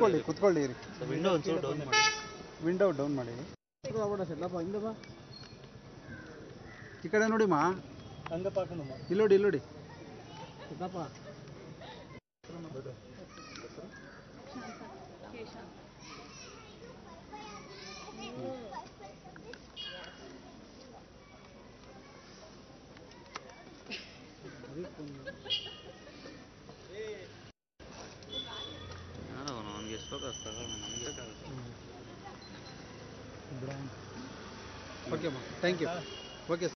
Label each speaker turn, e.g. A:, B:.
A: ಕುತ್ಕೊಳ್ಳಿ ಕುತ್ಕೊಳ್ಳಿ ರೀ
B: ವಿಂಡೋ ಒಂಚೂರು ಡೌನ್ ಮಾಡಿ
A: ವಿಂಡೋ ಡೌನ್ ಮಾಡಿ ಈ ಕಡೆ ನೋಡಿ ಮಾ
B: ಹಂಗೆ ಪಾಕಣಮ್ಮ
A: ಇಲ್ಲೋಡಿ ಇಲ್ಲೋಡಿ
B: ಅವ್ನಿಗೆ ಎಷ್ಟು ಬೇಕು ಅಷ್ಟು ತಗೊಳ್ಳೋಣ ನಮಗೆ ಬೇಕಾಗುತ್ತೆ
A: ಓಕೆ ಮಾ ಥ್ಯಾಂಕ್ ಯು ಓಕೆ